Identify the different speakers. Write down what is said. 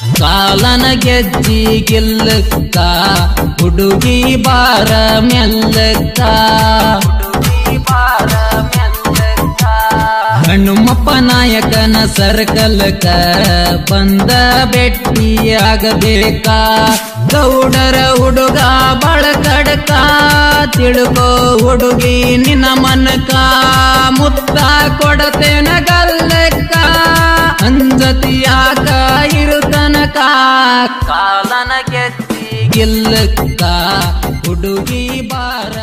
Speaker 1: ಕಾಲನ ಗೆಜ್ಜಿ ಗಿಲ್ಲಕ್ಕ ಹುಡುಗಿ ಬಾರ ಮೆಲ್ಲಕ್ಕ ಹನುಮಪ್ಪ ನಾಯಕನ ಸರ್ಕಲ್ಕ ಬಂದ ಭೇಟಿಯಾಗಬೇಕ ಗೌಡರ ಹುಡುಗ ಬಾಳ ಕಡಕ ತಿಳ್ಕೋ ಹುಡುಗಿ ನಿನ್ನ ಮನಕ ಮುತ್ತ ಕೊಡತೇನ ಗಲ್ಲಕ್ಕ ಅಂಜತಿಯಾಕ ಇರುತನಕ ಕಾಲನ ಗೆದ್ದಿ ಗಿಲ್ಲಕ್ಕ ಹುಡುಗಿ ಬಾರ